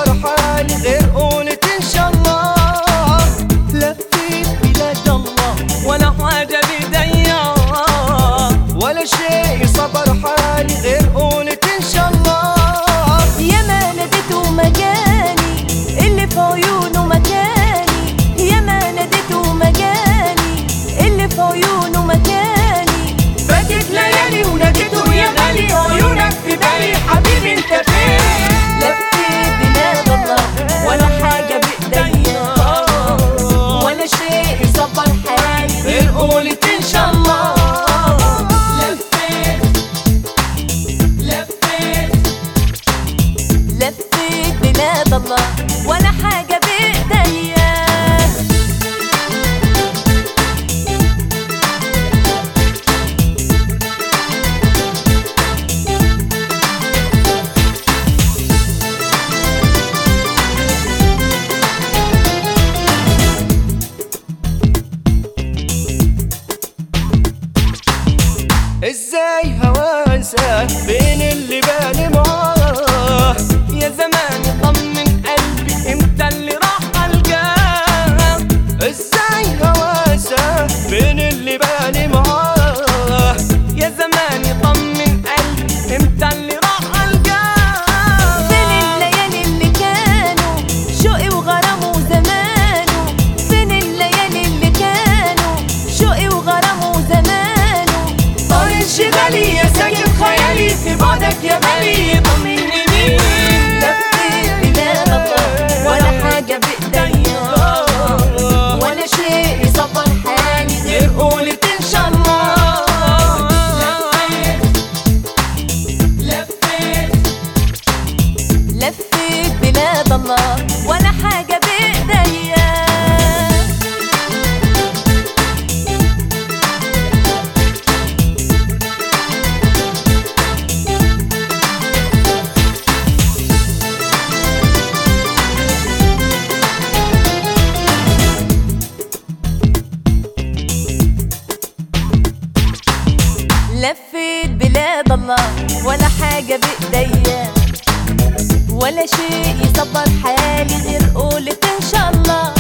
صبر حالي غير قولة ان شاء الله لفيت بلاد الله ولا حاجة بيديا ولا شيء صبر حالي غير قولة ان شاء الله يا ما ناديته مجاني اللي في عيونه مكاني يا ما ناديته مجاني اللي في عيونه مكاني فاتت ليالي وناديته يا غالي عيونك في بالي حبيبي انت فين لفيت بلاد الله ولا حاجة بإيديا ولا شيء يصبر حالي غير قولة ان شاء الله لفيت لفيت لفيت بلاد الله ولا حاجة بإيديا ازاي هوانسى بين اللي بالي معاه يا زمان طمن قلبي امتى اللي راح القاه ازاي هوانسى بين اللي بالي معاه يا زمان طمن قلبي امتى اللي راح القاه فين الليالي اللي كانوا شوقي وغرامه زمانه فين الليالي اللي كانوا شوقي وغرامه زمانه طار انشغالي يا ساكن خيالي في بعدك يا بالي طمني مين لفيت بلاد الله ولا حاجة بإيديا ولا شيء يصبر حالي غير قولة ان شاء الله لفيت لفيت بلاد الله ولا حاجة بإيديا لفيت بلاد الله ولا حاجة بإيديا ولا شيء يصبر حالي غير قولة إن شاء الله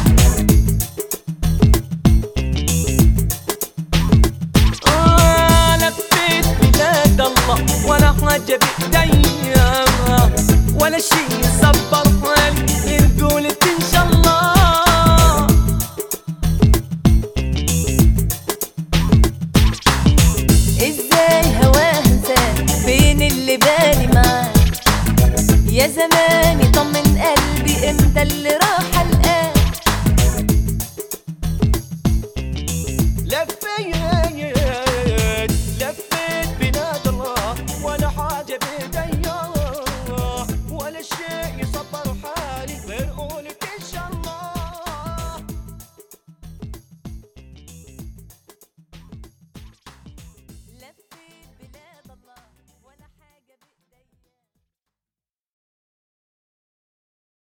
آه لفيت بلاد الله ولا حاجة بإيديا ولا شي يصبر حالي غير قولة إن شاء الله ازاي هواه انساه فين اللي بالي معاه يا زماني طمن قلبي امتى اللي راح القاه